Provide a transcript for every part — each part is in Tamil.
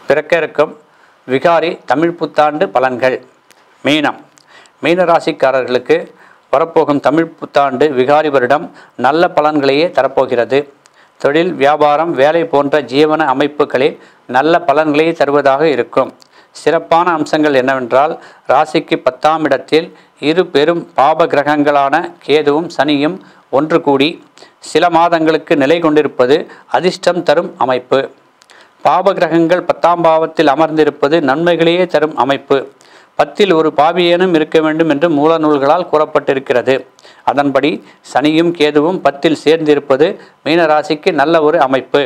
பிறக்க இருக்கும் விகாரி தமிழ் புத்தாண்டு பலன்கள் மீனம் மீன ராசிக்காரர்களுக்கு வரப்போகும் தமிழ் புத்தாண்டு விகாரி வருடம் நல்ல பலன்களையே தரப்போகிறது தொழில் வியாபாரம் வேலை போன்ற ஜீவன அமைப்புகளில் நல்ல பலன்களையே தருவதாக இருக்கும் சிறப்பான அம்சங்கள் என்னவென்றால் ராசிக்கு பத்தாம் இடத்தில் இரு பெரும் பாப கிரகங்களான கேதுவும் சனியும் ஒன்று கூடி சில மாதங்களுக்கு நிலை கொண்டிருப்பது அதிர்ஷ்டம் தரும் அமைப்பு பாப கிரகங்கள் பத்தாம் பாவத்தில் அமர்ந்திருப்பது நன்மைகளையே தரும் அமைப்பு பத்தில் ஒரு பாவியேனும் இருக்க வேண்டும் என்று மூல நூல்களால் கூறப்பட்டிருக்கிறது அதன்படி சனியும் கேதுவும் பத்தில் சேர்ந்திருப்பது மீனராசிக்கு நல்ல ஒரு அமைப்பு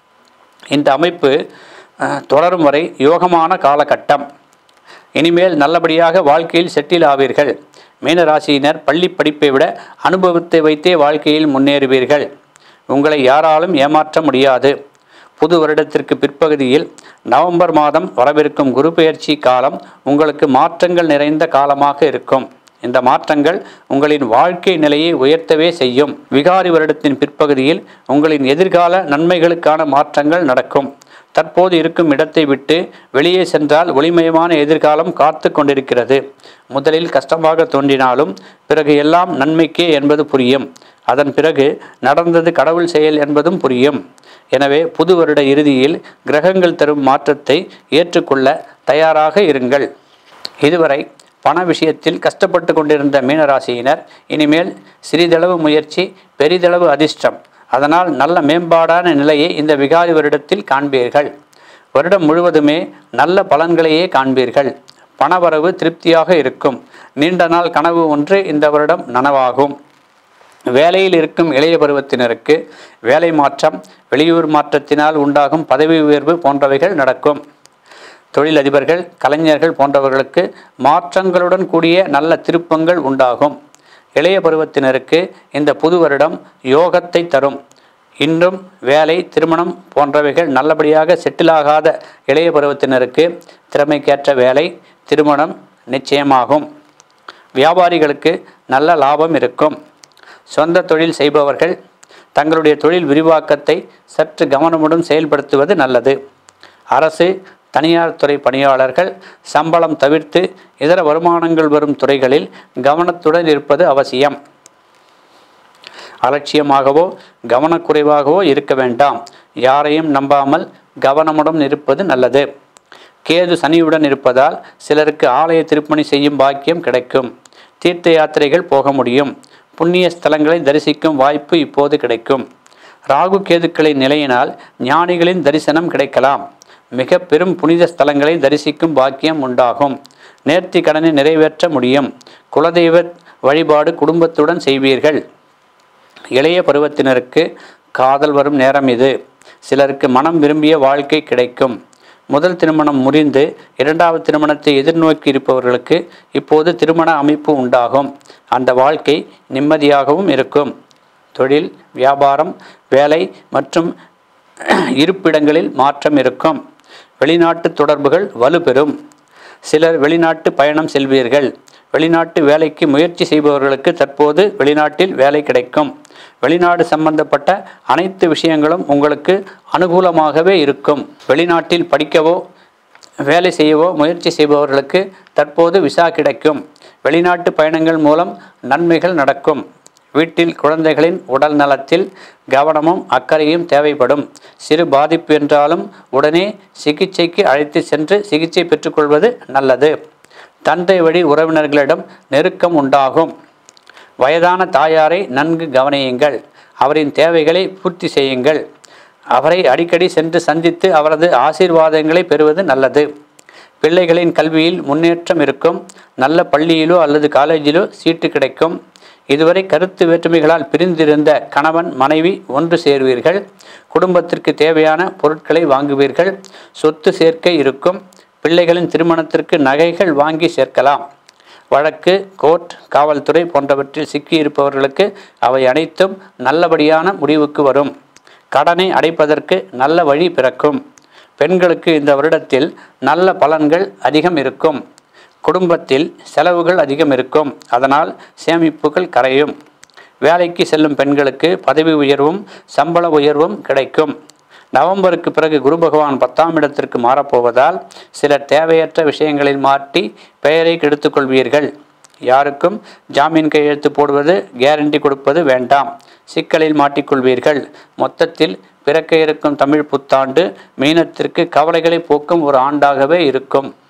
இந்த அமைப்பு அஹ், தொடரும் வரை யோகமான காலகட்டம் இனிமேல் நல்லபடியாக வாழ்க்கையில் செட்டில் ஆவீர்கள் மீனராசியினர் பள்ளி படிப்பை விட அனுபவத்தை வைத்தே வாழ்க்கையில் முன்னேறுவீர்கள் உங்களை யாராலும் ஏமாற்ற முடியாது புது வருடத்திற்கு பிற்பகுதியில் நவம்பர் மாதம் வரவிருக்கும் குரு பெயர்ச்சி காலம் உங்களுக்கு மாற்றங்கள் நிறைந்த காலமாக இருக்கும் இந்த மாற்றங்கள் உங்களின் வாழ்க்கை நிலையை உயர்த்தவே செய்யும் விகாரி வருடத்தின் பிற்பகுதியில் உங்களின் எதிர்கால நன்மைகளுக்கான மாற்றங்கள் நடக்கும் தற்போது இருக்கும் இடத்தை விட்டு வெளியே சென்றால் ஒளிமயமான எதிர்காலம் காத்து கொண்டிருக்கிறது முதலில் கஷ்டமாக தோன்றினாலும் பிறகு எல்லாம் நன்மைக்கே என்பது புரியும் அதன் பிறகு நடந்தது கடவுள் செயல் என்பதும் புரியும் எனவே புது வருட இறுதியில் கிரகங்கள் தரும் மாற்றத்தை ஏற்றுக்கொள்ள தயாராக இருங்கள் இதுவரை பண விஷயத்தில் கஷ்டப்பட்டு கொண்டிருந்த மீனராசியினர் இனிமேல் சிறிதளவு முயற்சி பெரிதளவு அதிர்ஷ்டம் அதனால் நல்ல மேம்பாடான நிலையை இந்த விகாரி வருடத்தில் காண்பீர்கள் வருடம் முழுவதுமே நல்ல பலன்களையே காண்பீர்கள் பணவரவு திருப்தியாக இருக்கும் நீண்ட நாள் கனவு ஒன்று இந்த வருடம் நனவாகும் வேலையில் இருக்கும் இளைய பருவத்தினருக்கு வேலை மாற்றம் வெளியூர் மாற்றத்தினால் உண்டாகும் பதவி உயர்வு போன்றவைகள் நடக்கும் தொழிலதிபர்கள் கலைஞர்கள் போன்றவர்களுக்கு மாற்றங்களுடன் கூடிய நல்ல திருப்பங்கள் உண்டாகும் இளைய பருவத்தினருக்கு இந்த புது வருடம் யோகத்தை தரும் இன்றும் வேலை திருமணம் போன்றவைகள் நல்லபடியாக செட்டிலாகாத இளைய பருவத்தினருக்கு திறமைக்கேற்ற வேலை திருமணம் நிச்சயமாகும் வியாபாரிகளுக்கு நல்ல லாபம் இருக்கும் சொந்த தொழில் செய்பவர்கள் தங்களுடைய தொழில் விரிவாக்கத்தை சற்று கவனமுடன் செயல்படுத்துவது நல்லது அரசு தனியார் துறை பணியாளர்கள் சம்பளம் தவிர்த்து இதர வருமானங்கள் வரும் துறைகளில் கவனத்துடன் இருப்பது அவசியம் அலட்சியமாகவோ கவனக்குறைவாகவோ இருக்க வேண்டாம் யாரையும் நம்பாமல் கவனமுடன் இருப்பது நல்லது கேது சனியுடன் இருப்பதால் சிலருக்கு ஆலய திருப்பணி செய்யும் பாக்கியம் கிடைக்கும் தீர்த்த யாத்திரைகள் போக முடியும் புண்ணிய ஸ்தலங்களை தரிசிக்கும் வாய்ப்பு இப்போது கிடைக்கும் ராகு கேதுக்களின் நிலையினால் ஞானிகளின் தரிசனம் கிடைக்கலாம் மிக பெரும் புனித ஸ்தலங்களை தரிசிக்கும் பாக்கியம் உண்டாகும் நேர்த்தி கடனை நிறைவேற்ற முடியும் குலதெய்வ வழிபாடு குடும்பத்துடன் செய்வீர்கள் இளைய பருவத்தினருக்கு காதல் வரும் நேரம் இது சிலருக்கு மனம் விரும்பிய வாழ்க்கை கிடைக்கும் முதல் திருமணம் முறிந்து இரண்டாவது திருமணத்தை எதிர்நோக்கி இருப்பவர்களுக்கு இப்போது திருமண அமைப்பு உண்டாகும் அந்த வாழ்க்கை நிம்மதியாகவும் இருக்கும் தொழில் வியாபாரம் வேலை மற்றும் இருப்பிடங்களில் மாற்றம் இருக்கும் வெளிநாட்டு தொடர்புகள் வலுப்பெறும் சிலர் வெளிநாட்டு பயணம் செல்வீர்கள் வெளிநாட்டு வேலைக்கு முயற்சி செய்பவர்களுக்கு தற்போது வெளிநாட்டில் வேலை கிடைக்கும் வெளிநாடு சம்பந்தப்பட்ட அனைத்து விஷயங்களும் உங்களுக்கு அனுகூலமாகவே இருக்கும் வெளிநாட்டில் படிக்கவோ வேலை செய்யவோ முயற்சி செய்பவர்களுக்கு தற்போது விசா கிடைக்கும் வெளிநாட்டு பயணங்கள் மூலம் நன்மைகள் நடக்கும் வீட்டில் குழந்தைகளின் உடல் நலத்தில் கவனமும் அக்கறையும் தேவைப்படும் சிறு பாதிப்பு என்றாலும் உடனே சிகிச்சைக்கு அழைத்து சென்று சிகிச்சை பெற்றுக்கொள்வது நல்லது தந்தை வழி உறவினர்களிடம் நெருக்கம் உண்டாகும் வயதான தாயாரை நன்கு கவனியுங்கள் அவரின் தேவைகளை பூர்த்தி செய்யுங்கள் அவரை அடிக்கடி சென்று சந்தித்து அவரது ஆசீர்வாதங்களை பெறுவது நல்லது பிள்ளைகளின் கல்வியில் முன்னேற்றம் இருக்கும் நல்ல பள்ளியிலோ அல்லது காலேஜிலோ சீட்டு கிடைக்கும் இதுவரை கருத்து வேற்றுமைகளால் பிரிந்திருந்த கணவன் மனைவி ஒன்று சேர்வீர்கள் குடும்பத்திற்கு தேவையான பொருட்களை வாங்குவீர்கள் சொத்து சேர்க்கை இருக்கும் பிள்ளைகளின் திருமணத்திற்கு நகைகள் வாங்கி சேர்க்கலாம் வழக்கு கோர்ட் காவல்துறை போன்றவற்றில் சிக்கியிருப்பவர்களுக்கு அவை அனைத்தும் நல்லபடியான முடிவுக்கு வரும் கடனை அடைப்பதற்கு நல்ல வழி பிறக்கும் பெண்களுக்கு இந்த வருடத்தில் நல்ல பலன்கள் அதிகம் இருக்கும் குடும்பத்தில் செலவுகள் அதிகம் இருக்கும் அதனால் சேமிப்புகள் கரையும் வேலைக்கு செல்லும் பெண்களுக்கு பதவி உயர்வும் சம்பள உயர்வும் கிடைக்கும் நவம்பருக்கு பிறகு குரு பகவான் பத்தாம் இடத்திற்கு மாறப்போவதால் சிலர் தேவையற்ற விஷயங்களில் மாட்டி பெயரை கெடுத்துக் கொள்வீர்கள் யாருக்கும் ஜாமீன் கையெழுத்து போடுவது கேரண்டி கொடுப்பது வேண்டாம் சிக்கலில் மாட்டிக்கொள்வீர்கள் மொத்தத்தில் பிறக்க இருக்கும் தமிழ் புத்தாண்டு மீனத்திற்கு கவலைகளை போக்கும் ஒரு ஆண்டாகவே இருக்கும்